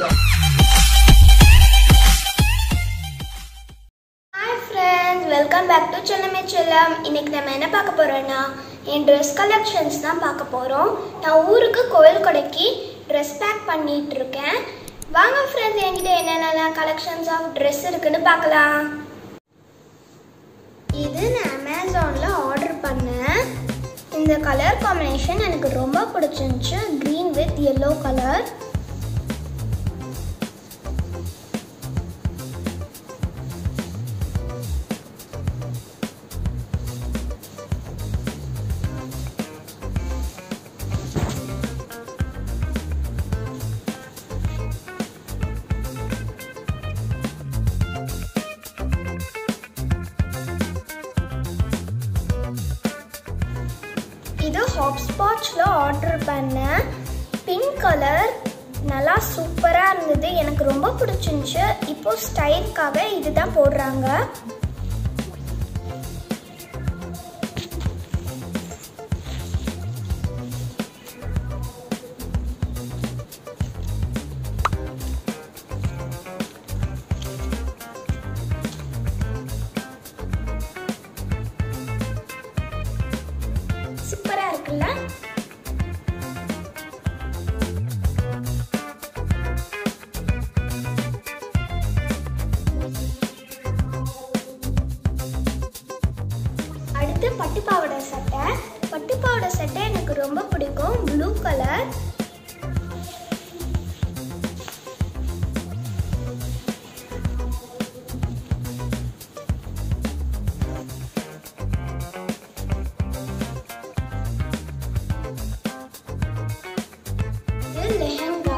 hi friends welcome back to செல்லமே செல்லம் இன்னைக்கு நம்ம என்ன பார்க்க போறோம்னா என் ட்ரெஸ் கலெக்ஷன்ஸ் தான் பார்க்க போகிறோம் நான் ஊருக்கு கோயில் கொடைக்கு ட்ரெஸ் பேக் பண்ணிட்டு இருக்கேன் வாங்க ஃப்ரெண்ட்ஸ் என்கிட்ட என்னென்னலாம் கலெக்ஷன்ஸ் ஆஃப் ட்ரெஸ் இருக்குன்னு பார்க்கலாம் இது நான் அமேசானில் ஆர்டர் பண்ணேன் இந்த கலர் காம்பினேஷன் எனக்கு ரொம்ப பிடிச்சிருந்துச்சு க்ரீன் வித் yellow கலர் இது ஹாப்ஸ்பாட்ச்சில் ஆர்டர் பண்ணேன் பிங்க் கலர் நல்லா சூப்பராக இருந்தது எனக்கு ரொம்ப பிடிச்சிருந்துச்சு இப்போ ஸ்டைலுக்காக இதுதான் போடுறாங்க சூப்பராக இருக்குல்ல அடுத்து பட்டுப்பாவாடை சட்டை பட்டுப்பாவாடை சட்டை எனக்கு ரொம்ப பிடிக்கும் ப்ளூ கலர் இது லெஹங்கா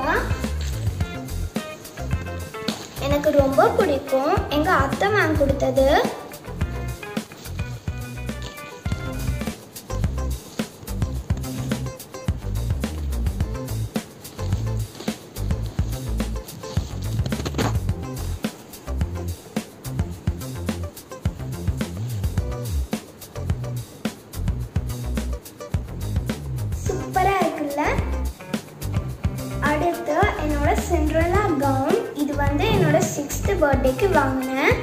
எனக்கு ரொம்ப பிடிக்கும் எங்க அத்தை மேம் கொடுத்தது சூப்பரா இருக்குல்ல அடுத்து என்னோட சிண்ட்ரலா கவுன் இது வந்து என்னோட சிக்ஸ்த் பர்த்டேக்கு வாங்கினேன்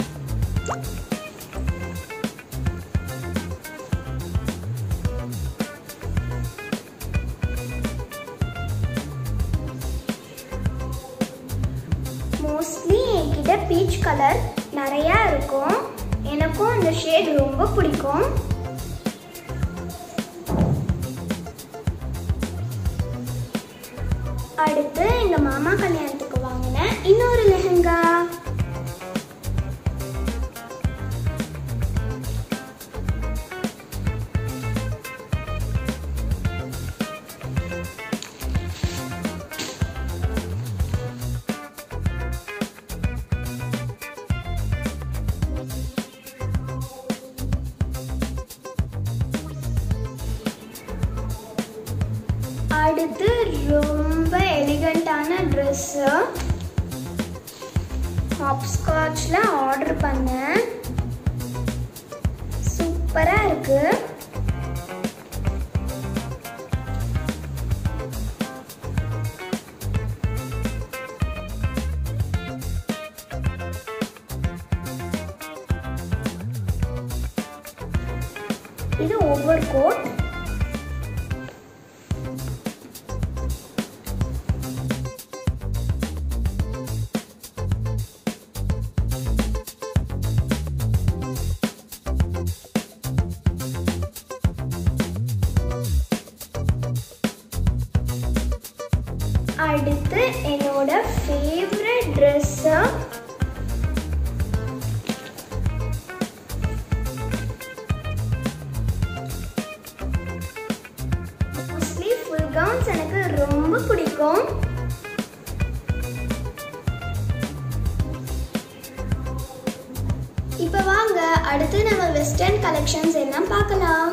மோஸ்ட்லி என்கிட்ட பீச் கலர் நிறையா இருக்கும் எனக்கும் இந்த ஷேட் ரொம்ப பிடிக்கும் அடுத்து எங்க மாமா கல்யாணத்துக்கு வாங்கினேன் இன்னொரு லெஹங்கா அடுத்து ரொம்ப எலிகண்டான ட்ரெஸ்ஸு ஹாப்ஸ்காட்சில் ஆர்டர் பண்ணேன் சூப்பராக இருக்கு இது ஓவர் கோட் அடுத்து என்னோட favourite dress mostly full gowns எனக்கு ரொம்ப பிடிக்கும் இப்போ வாங்க அடுத்து நம்ம வெஸ்டர்ன் கலெக்ஷன்ஸ் எல்லாம் பார்க்கலாம்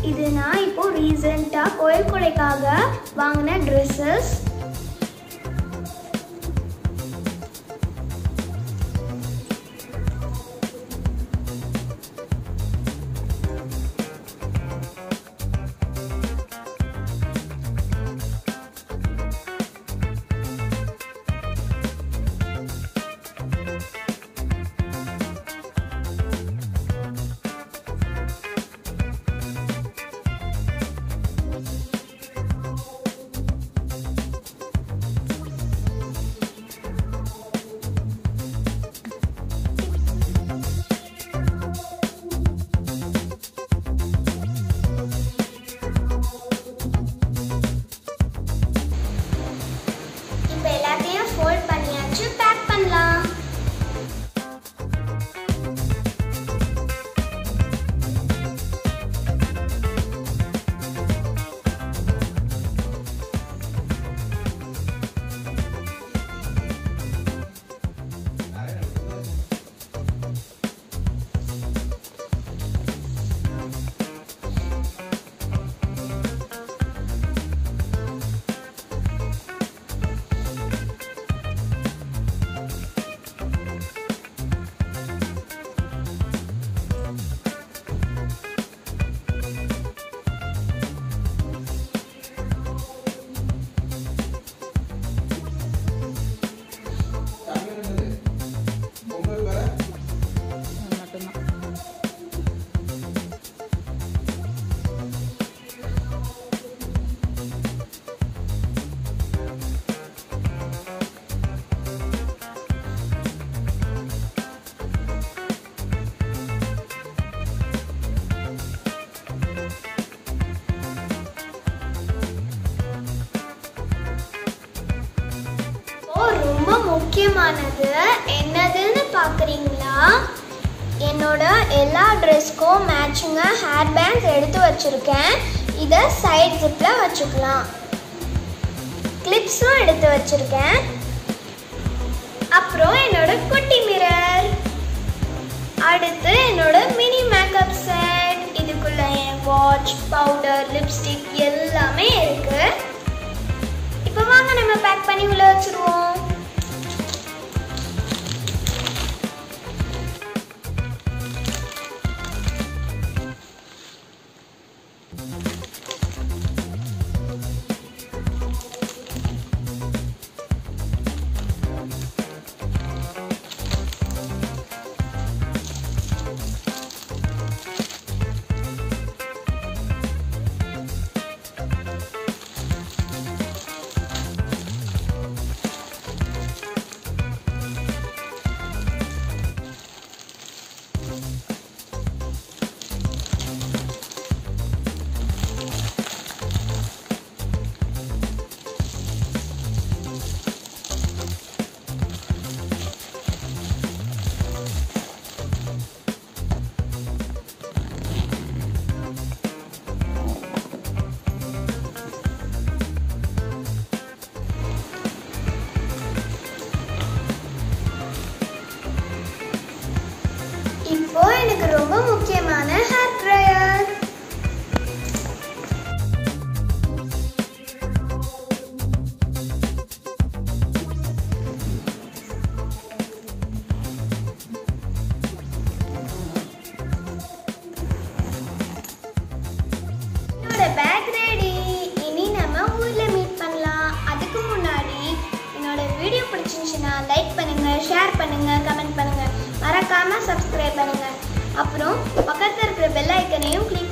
இது நான் இப்போ ரீசெண்டாக கோயில் கொடைக்காக வாங்கின ட்ரெஸ்ஸஸ் இப்போ எல்லாத்தையும் ஃபோல்ட் பண்ணியாச்சு பேக் பண்ணலாம் மட்டும்தான் ஓ ரொம்ப முக்கியமானது என்னதுன்னு பார்க்குறீங்களா என்னோட எல்லா ட்ரெஸ்க்கும் மேட்சிங்காக ஹேர் பேண்ட்ஸ் எடுத்து வச்சுருக்கேன் இதை சைட் ஜிப்பில் வச்சுக்கலாம் கிளிப்ஸும் எடுத்து வச்சுருக்கேன் அப்புறம் என்னோட குட்டி மிரர் அடுத்து என்னோட மினி மேக்கப் செட் இதுக்குள்ள என் வாட்ச் பவுடர் லிப்ஸ்டிக் எல்லாமே இருக்கு இப்போ வாங்க நம்ம பேக் பண்ணி உள்ள வச்சிருவோம் இப்போ எனக்கு ரொம்ப முக்கியமான ஹேர் ட்ரையர் என்னோட பேக் ரெடி இனி நம்ம ஊர்ல மீட் பண்ணலாம் அதுக்கு முன்னாடி என்னோட வீடியோ பிடிச்சிருந்துச்சுன்னா லைக் பண்ணுங்க ஷேர் பண்ணுங்க கமெண்ட் பண்ணுங்க மறக்காம சப்ஸ்கிரைப் பண்ணுங்க அப்புறம் பக்கத்துல இருக்கிற பெல் ஐக்கனையும் கிளிக்